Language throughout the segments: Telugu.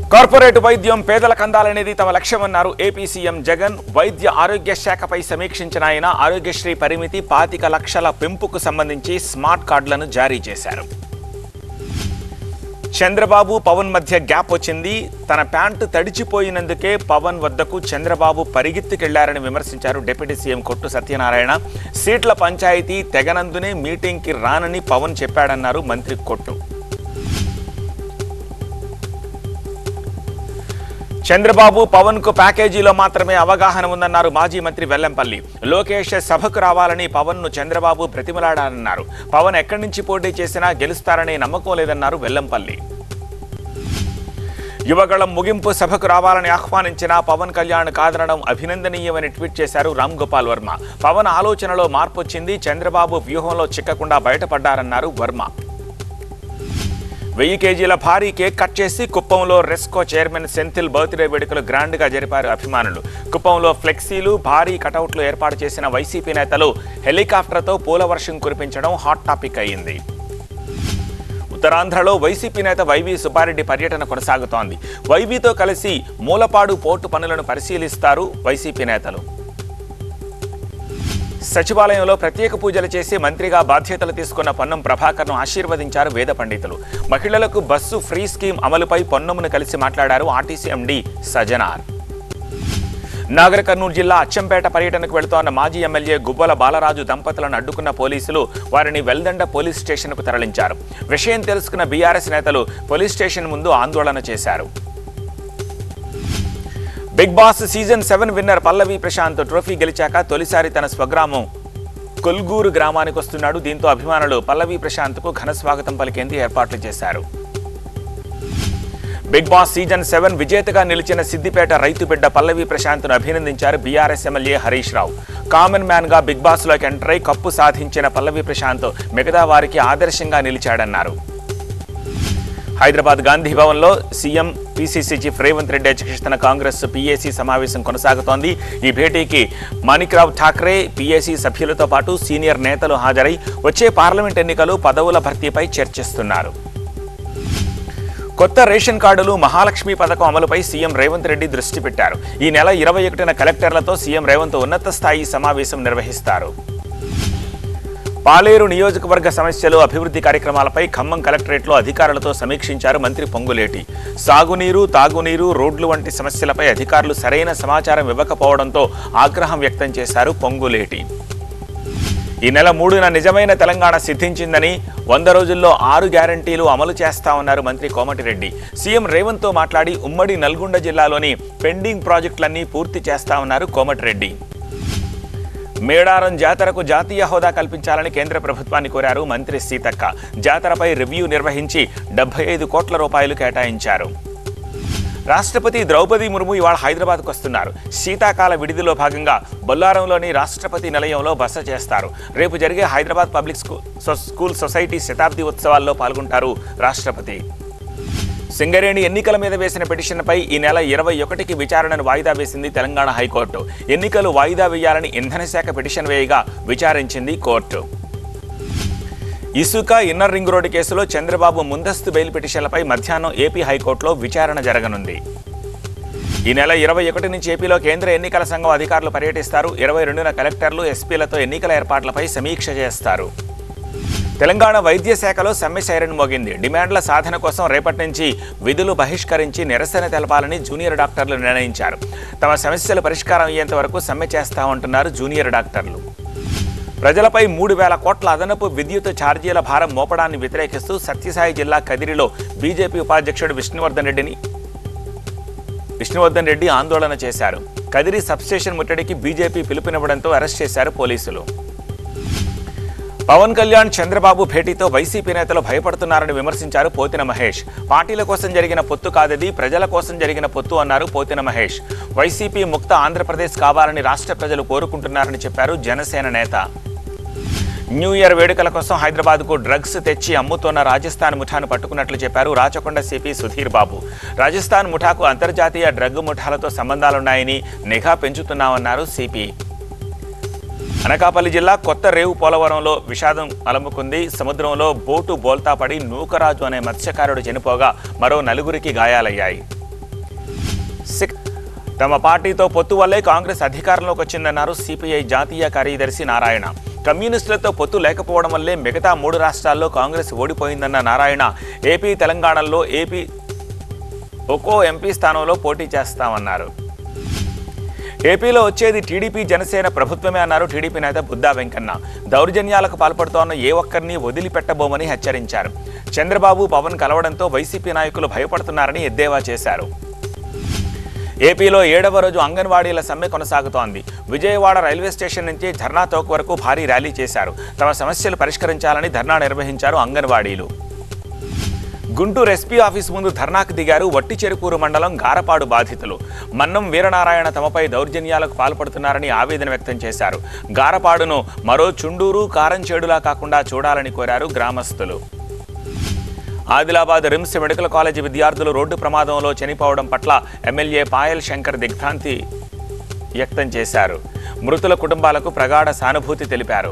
కార్పొరేట్ వైద్యం పేదలకు అందాలనేది తమ లక్ష్యమన్నారు ఏపీ సీఎం జగన్ వైద్య ఆరోగ్య శాఖపై సమీక్షించిన ఆయన ఆరోగ్యశ్రీ పరిమితి పాతిక లక్షల పెంపుకు సంబంధించి స్మార్ట్ కార్డులను జారీ చేశారు చంద్రబాబు పవన్ మధ్య గ్యాప్ వచ్చింది తన ప్యాంటు తడిచిపోయినందుకే పవన్ వద్దకు చంద్రబాబు పరిగెత్తుకెళ్లారని విమర్శించారు డిప్యూటీ సీఎం కొట్టు సత్యనారాయణ సీట్ల పంచాయతీ తెగనందునే మీటింగ్కి రానని పవన్ చెప్పాడన్నారు మంత్రి కొట్టు చంద్రబాబు పవన్ కు ప్యాకేజీలో మాత్రమే అవగాహన ఉందన్నారు మాజీ మంత్రి వెల్లంపల్లి లోకేష్ సభకు రావాలని పవన్ ను చంద్రబాబు బ్రతిమలాడారన్నారు పవన్ ఎక్కడి నుంచి పోటీ చేసినా గెలుస్తారనే నమ్మకం లేదన్నారు వెల్లంపల్లి యువగళం ముగింపు సభకు రావాలని ఆహ్వానించిన పవన్ కళ్యాణ్ కాదనడం అభినందనీయమని ట్వీట్ చేశారు రామ్ గోపాల్ వర్మ పవన్ ఆలోచనలో మార్పు వచ్చింది చంద్రబాబు వ్యూహంలో చిక్కకుండా బయటపడ్డారన్నారు వర్మ వెయ్యి కేజీల భారీ కేక్ కట్ చేసి కుప్పంలో రెస్కో చైర్మన్ సెంథిల్ బర్త్డే వేడుకలు గ్రాండ్గా జరిపారు అభిమానులు కుప్పంలో ఫ్లెక్సీలు భారీ కటౌట్లు ఏర్పాటు చేసిన వైసీపీ నేతలు హెలికాప్టర్తో పూల వర్షం కురిపించడం హాట్ టాపిక్ అయ్యింది ఉత్తరాంధ్రలో వైసీపీ నేత వైవి సుబ్బారెడ్డి పర్యటన కొనసాగుతోంది వైవీతో కలిసి మూలపాడు పోర్టు పనులను పరిశీలిస్తారు వైసీపీ నేతలు సచివాలయంలో ప్రత్యేక పూజలు చేసి మంత్రిగా బాధ్యతలు తీసుకున్న పొన్నం ప్రభాకర్ను ఆశీర్వదించారు వేద పండితులు మహిళలకు బస్సు ఫ్రీ స్కీమ్ అమలుపై పొన్నమును కలిసి మాట్లాడారు ఆర్టీసీ ఎండీ సజనార్ నాగర్ కర్నూలు జిల్లా అచ్చంపేట పర్యటనకు వెళుతోన్న మాజీ ఎమ్మెల్యే గుబ్బల బాలరాజు దంపతులను అడ్డుకున్న పోలీసులు వారిని వెల్దండ పోలీస్ స్టేషన్కు తరలించారు విషయం తెలుసుకున్న బీఆర్ఎస్ నేతలు పోలీస్ స్టేషన్ ముందు ఆందోళన చేశారు Bigg Boss season seven winner Pallavi Prashanth trophy గెలిచాక తొలిసారి తన స్వగ్రామం కొల్గూరు గ్రామానికి వస్తున్నాడు దీంతో అభిమానులు పల్లవి ప్రశాంత్కు ఘన స్వాగతం పలికేందుకు ఏర్పాట్లు చేశారు బిగ్ బాస్ సీజన్ సెవెన్ విజేతగా నిలిచిన సిద్దిపేట రైతు బిడ్డ పల్లవి ప్రశాంత్ను అభినందించారు BRS MLA Harish Rao common man గా బిగ్ బాస్ లోకి ఎంటర్ అయి కప్పు సాధించిన పల్లవి ప్రశాంత్ మిగతా వారికి ఆదర్శంగా నిలిచాడన్నారు హైదరాబాద్ గాంధీ భవన్లో CM PCC chief Revanth Reddy అధ్యక్షతన కాంగ్రెస్ పీఏసీ సమావేశం కొనసాగుతోంది ఈ భేటీకి మాణిక్రావు ఠాక్రే పీఏసీ సభ్యులతో పాటు సీనియర్ నేతలు హాజరై వచ్చే పార్లమెంట్ ఎన్నికలు పదవుల భర్తీపై చర్చిస్తున్నారు కొత్త రేషన్ కార్డులు మహాలక్ష్మి పథకం అమలుపై సీఎం రేవంత్ రెడ్డి దృష్టి పెట్టారు ఈ నెల ఇరవై ఒకటిన కలెక్టర్లతో సీఎం రేవంత్ ఉన్నత స్థాయి సమావేశం నిర్వహిస్తారు పాలేరు నియోజకవర్గ సమస్యలు అభివృద్ధి కార్యక్రమాలపై ఖమ్మం కలెక్టరేట్లో అధికారులతో సమీక్షించారు మంత్రి పొంగులేటి సాగునీరు తాగునీరు రోడ్లు వంటి సమస్యలపై అధికారులు సరైన సమాచారం ఇవ్వకపోవడంతో ఆగ్రహం వ్యక్తం చేశారు పొంగులేటి ఈ నెల మూడున నిజమైన తెలంగాణ సిద్ధించిందని వంద రోజుల్లో ఆరు గ్యారంటీలు అమలు చేస్తామన్నారు మంత్రి కోమటిరెడ్డి సీఎం రేవంత్తో మాట్లాడి ఉమ్మడి నల్గొండ జిల్లాలోని పెండింగ్ ప్రాజెక్టులన్నీ పూర్తి చేస్తామన్నారు కోమటిరెడ్డి మేడారం జాతరకు జాతీయ హోదా కల్పించాలని కేంద్ర ప్రభుత్వాన్ని కోరారు మంత్రి సీతక్క జాతరపై రివ్యూ నిర్వహించి డెబ్బై ఐదు కోట్ల రూపాయలు కేటాయించారు రాష్ట్రపతి ద్రౌపది ముర్ము ఇవాళ హైదరాబాద్కు వస్తున్నారు శీతాకాల విడిదిలో భాగంగా బొల్లారంలోని రాష్ట్రపతి నిలయంలో బస చేస్తారు రేపు జరిగే Hyderabad public school- society- school society శతాబ్ది ఉత్సవాల్లో పాల్గొంటారు రాష్ట్రపతి సింగరేణి ఎన్నికల మీద వేసిన పిటిషన్పై ఈ నెల ఇరవై ఒకటికి విచారణను వాయిదా వేసింది తెలంగాణ హైకోర్టు ఎన్నికలు వాయిదా వేయాలని ఇంధన శాఖ పిటిషన్ వేయగా విచారించింది కోర్టు ఇసుక ఇన్నర్ రింగ్ రోడ్డు కేసులో చంద్రబాబు ముందస్తు బెయిల్ పిటిషన్లపై మధ్యాహ్నం ఏపీ హైకోర్టులో విచారణ జరగనుంది ఈ నెల ఇరవై ఒకటి నుంచి ఏపీలో కేంద్ర ఎన్నికల సంఘం అధికారులు పర్యటిస్తారు ఇరవై రెండున కలెక్టర్లు ఎస్పీలతో ఎన్నికల ఏర్పాట్లపై సమీక్ష చేస్తారు తెలంగాణ వైద్య శాఖలో సమ్మె సైరన్ మోగింది డిమాండ్ల సాధన కోసం రేపటి నుంచి విధులు బహిష్కరించి నిరసన తెలపాలని జూనియర్ డాక్టర్లు నిర్ణయించారు తమ సమస్యలు పరిష్కారం అయ్యేంత వరకు సమ్మె చేస్తామంటున్నారు జూనియర్ డాక్టర్లు ప్రజలపై మూడు వేల కోట్ల అదనపు విద్యుత్ ఛార్జీల భారం మోపడాన్ని వ్యతిరేకిస్తూ సత్యసాయి జిల్లా కదిరిలో బీజేపీ ఉపాధ్యక్షుడు విష్ణువర్ధన్ రెడ్డిని విష్ణువర్ధన్ రెడ్డి ఆందోళన చేశారు కదిరి సబ్స్టేషన్ ముట్టడికి బీజేపీ పిలుపునివ్వడంతో అరెస్ట్ చేశారు పోలీసులు పవన్ కళ్యాణ్ చంద్రబాబు భేటీతో వైసీపీ నేతలు భయపడుతున్నారని విమర్శించారు పోతిన మహేష్ పార్టీల కోసం జరిగిన పొత్తు కాదది ప్రజల కోసం జరిగిన పొత్తు అన్నారు పోతిన మహేష్ వైసీపీ ముక్త ఆంధ్రప్రదేశ్ కావాలని రాష్ట్ర ప్రజలు కోరుకుంటున్నారని చెప్పారు జనసేన నేత న్యూ ఇయర్ వేడుకల కోసం హైదరాబాద్కు డ్రగ్స్ తెచ్చి అమ్ముతోన్న రాజస్థాన్ ముఠాను పట్టుకున్నట్లు చెప్పారు రాచకొండ సిపి సుధీర్ బాబు రాజస్థాన్ ముఠాకు అంతర్జాతీయ డ్రగ్ ముఠాలతో సంబంధాలున్నాయని నిఘా పెంచుతున్నామన్నారు సిపి అనకాపల్లి జిల్లా కొత్త రేవు పోలవరంలో విషాదం అలముకుంది సముద్రంలో బోటు బోల్తా పడి నూకరాజు అనే మత్స్యకారుడు చనిపోగా మరో నలుగురికి గాయాలయ్యాయి సిక్ తమ పార్టీతో పొత్తు వల్లే కాంగ్రెస్ అధికారంలోకి వచ్చిందన్నారు సిపిఐ జాతీయ కార్యదర్శి నారాయణ కమ్యూనిస్టులతో పొత్తు లేకపోవడం వల్లే మిగతా మూడు రాష్ట్రాల్లో కాంగ్రెస్ ఓడిపోయిందన్న నారాయణ ఏపీ తెలంగాణలో ఏపీ ఒక్కో ఎంపీ స్థానంలో పోటీ చేస్తామన్నారు ఏపీలో వచ్చేది టీడీపీ జనసేన ప్రభుత్వమే అన్నారు టీడీపీ నేత బుద్దా వెంకన్న దౌర్జన్యాలకు పాల్పడుతోన్న ఏ ఒక్కరిని వదిలిపెట్టబోమని హెచ్చరించారు చంద్రబాబు పవన్ కలవడంతో వైసీపీ నాయకులు భయపడుతున్నారని ఎద్దేవా చేశారు ఏపీలో ఏడవ రోజు అంగన్వాడీల సమ్మె కొనసాగుతోంది విజయవాడ రైల్వే స్టేషన్ నుంచి ధర్నా చౌక్ వరకు భారీ ర్యాలీ చేశారు తమ సమస్యలు పరిష్కరించాలని ధర్నా నిర్వహించారు అంగన్వాడీలు గుంటూరు ఎస్పీ ఆఫీస్ ముందు ధర్నాకు దిగారు వట్టి చెరుకూరు మండలం గారపాడు బాధితులు మన్నం వీరనారాయణ తమపై దౌర్జన్యాలకు పాల్పడుతున్నారని ఆవేదన వ్యక్తం చేశారు గారపాడును మరో చుండూరు కారంచేడులా కాకుండా చూడాలని కోరారు గ్రామస్తులు ఆదిలాబాద్ రిమ్స్ మెడికల్ కాలేజీ విద్యార్థులు రోడ్డు ప్రమాదంలో చనిపోవడం పట్ల ఎమ్మెల్యే పాయల్ శంకర్ దిగ్భ్రాంతి వ్యక్తం చేశారు మృతుల కుటుంబాలకు ప్రగాఢ సానుభూతి తెలిపారు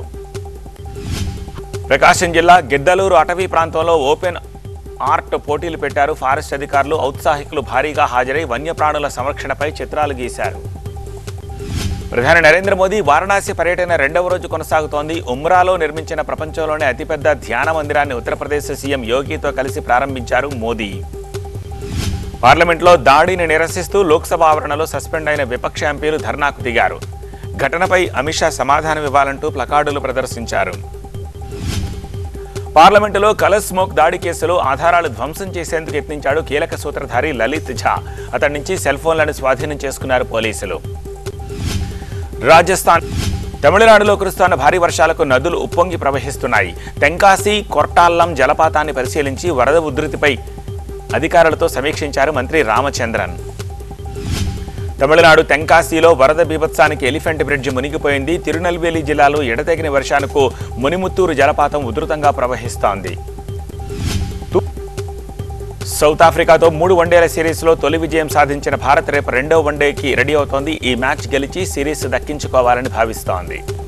ప్రకాశం జిల్లా గిద్దలూరు అటవీ ప్రాంతంలో ఓపెన్ ఆర్ట్ పోటీలు పెట్టారు ఫారెస్ట్ అధికారులు ఔత్సాహికులు భారీగా హాజరై వన్యప్రాణుల సంరక్షణపై చిత్రాలు గీశారు ప్రధాని నరేంద్ర మోదీ వారణాసి పర్యటన రెండవ రోజు కొనసాగుతోంది ఉమ్రాలో నిర్మించిన ప్రపంచంలోనే అతిపెద్ద ధ్యాన మందిరాన్ని ఉత్తరప్రదేశ్ సీఎం యోగితో కలిసి ప్రారంభించారు మోదీ పార్లమెంట్లో దాడిని నిరసిస్తూ లోక్సభ ఆవరణలో సస్పెండ్ అయిన విపక్ష ఎంపీలు ధర్నాకు దిగారు ఘటనపై అమిత్ షా సమాధానం ఇవ్వాలంటూ ప్లకార్డులు ప్రదర్శించారు పార్లమెంటులో కలర్ స్మోక్ దాడి కేసులో ఆధారాలు ధ్వంసం చేసేందుకు యత్నించాడు కీలక సూత్రధారి లలిత్ ఝా అతడి నుంచి సెల్ ఫోన్లను స్వాధీనం చేసుకున్నారు పోలీసులు రాజస్థాన్ తమిళనాడులో కురుస్తున్న భారీ వర్షాలకు నదులు ఉప్పొంగి ప్రవహిస్తున్నాయి తెంకాసి కొర్టాల్లం జలపాతాన్ని పరిశీలించి వరద ఉధృతిపై అధికారులతో సమీక్షించారు మంత్రి రామచంద్రన్ తమిళనాడు తెంకాశీలో వరద బీభత్సానికి ఎలిఫెంట్ బ్రిడ్జ్ మునిగిపోయింది తిరునెల్వేలి జిల్లాలో ఎడతెగిన వర్షాలకు మునిముత్తూరు జలపాతం ఉధృతంగా ప్రవహిస్తోంది సౌత్ ఆఫ్రికాతో మూడు వన్డేల సిరీస్లో తొలి విజయం సాధించిన భారత్ రేపు రెండో వన్డేకి రెడీ అవుతోంది ఈ మ్యాచ్ గెలిచి సిరీస్ దక్కించుకోవాలని భావిస్తోంది